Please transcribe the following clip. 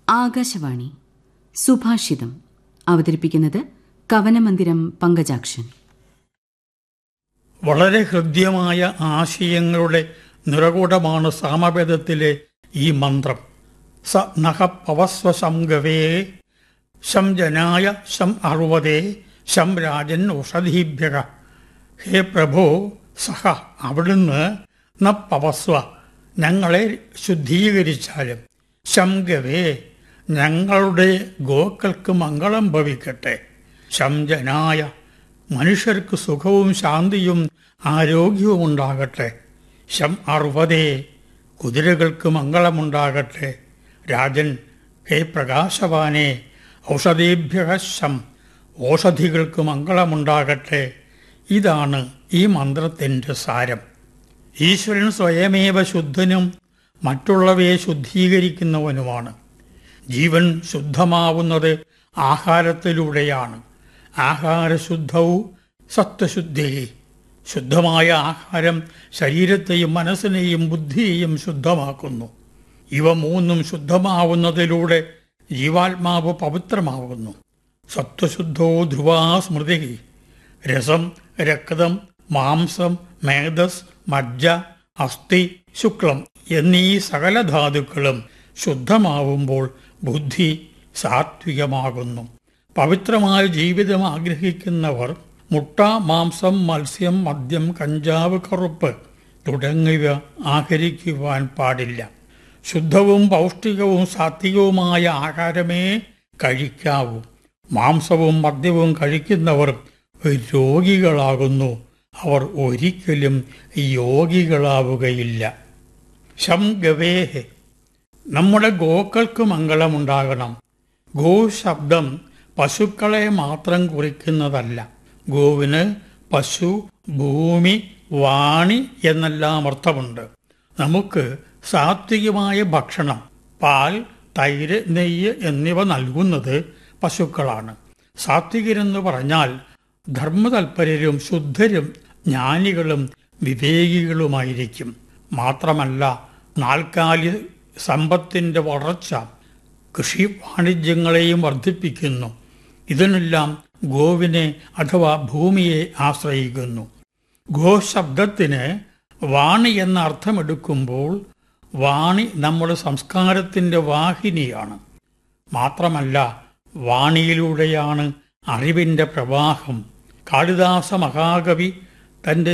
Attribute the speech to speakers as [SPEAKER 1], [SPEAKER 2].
[SPEAKER 1] ആകാശവാണി സുഭാഷിതം അവതരിപ്പിക്കുന്നത് കവനമന്ദിരം പങ്കജാക്ഷൻ
[SPEAKER 2] വളരെ ഹൃദ്യമായ ആശയങ്ങളുടെ നിറകൂടമാണ് സാമവേദത്തിലെ ഈ മന്ത്രം സ നഹ പവസ്വ സംഗവേ ശം ജനായ ശം അറുപതേ ശം രാജൻ ഔഷധീഭ്യക ഹേ പ്രഭോ സഹ അവിടുന്ന് ന പവസ്വ ഞങ്ങളെ ശുദ്ധീകരിച്ചാലും ശംഗവേ ഞങ്ങളുടെ ഗോക്കൾക്ക് മംഗളം ഭവിക്കട്ടെ ശംജനായ മനുഷ്യർക്ക് സുഖവും ശാന്തിയും ആരോഗ്യവും ഉണ്ടാകട്ടെ ശം അറുപതേ കുതിരകൾക്ക് മംഗളമുണ്ടാകട്ടെ രാജൻ ഹേ പ്രകാശവാനെ ഔഷധേഭ്യ ശം ഓഷധികൾക്ക് മംഗളമുണ്ടാകട്ടെ ഇതാണ് ഈ മന്ത്രത്തിൻ്റെ സാരം ഈശ്വരൻ സ്വയമേവ ശുദ്ധനും മറ്റുള്ളവയെ ശുദ്ധീകരിക്കുന്നവനുമാണ് ജീവൻ ശുദ്ധമാവുന്നത് ആഹാരത്തിലൂടെയാണ് ആഹാരശുദ്ധവും സത്വശുദ്ധി ശുദ്ധമായ ആഹാരം ശരീരത്തെയും മനസ്സിനെയും ബുദ്ധിയെയും ശുദ്ധമാക്കുന്നു ഇവ മൂന്നും ശുദ്ധമാവുന്നതിലൂടെ ജീവാത്മാവ് പവിത്രമാകുന്നു സത്വശുദ്ധോ ധ്രുവാ സ്മൃതി രസം രക്തം മാംസം മേധസ് മജ്ജ അസ്ഥി ശുക്ലം എന്നീ സകല ധാതുക്കളും ശുദ്ധമാവുമ്പോൾ ബുദ്ധി സാത്വികമാകുന്നു പവിത്രമായ ജീവിതം ആഗ്രഹിക്കുന്നവർ മുട്ട മാംസം മത്സ്യം മദ്യം കഞ്ചാവ് കറുപ്പ് തുടങ്ങിയവ ആഹരിക്കുവാൻ പാടില്ല ശുദ്ധവും പൗഷ്ടികവും സാത്വികവുമായ ആഹാരമേ കഴിക്കാവൂ മാംസവും മദ്യവും കഴിക്കുന്നവർ രോഗികളാകുന്നു അവർ ഒരിക്കലും യോഗികളാവുകയില്ല ശം ഗവേഹെ നമ്മുടെ ഗോക്കൾക്ക് മംഗളമുണ്ടാകണം ഗോ ശബ്ദം പശുക്കളെ മാത്രം കുറിക്കുന്നതല്ല ഗോവിന് പശു ഭൂമി വാണി എന്നെല്ലാം അർത്ഥമുണ്ട് നമുക്ക് സാത്വികമായ ഭക്ഷണം പാൽ തൈര് നെയ്യ് എന്നിവ നൽകുന്നത് പശുക്കളാണ് സാത്വികരെന്ന് പറഞ്ഞാൽ ധർമ്മതൽപരരും ശുദ്ധരും ജ്ഞാനികളും വിവേകികളുമായിരിക്കും മാത്രമല്ല നാൽക്കാലി സമ്പത്തിൻ്റെ വളർച്ച കൃഷി വാണിജ്യങ്ങളെയും വർദ്ധിപ്പിക്കുന്നു ഇതിനെല്ലാം ഗോവിനെ അഥവാ ഭൂമിയെ ആശ്രയിക്കുന്നു ഗോശബ്ദത്തിന് വാണി എന്ന അർത്ഥമെടുക്കുമ്പോൾ വാണി നമ്മുടെ സംസ്കാരത്തിൻ്റെ വാഹിനിയാണ് മാത്രമല്ല വാണിയിലൂടെയാണ് അറിവിൻ്റെ പ്രവാഹം കാളിദാസ മഹാകവി തൻ്റെ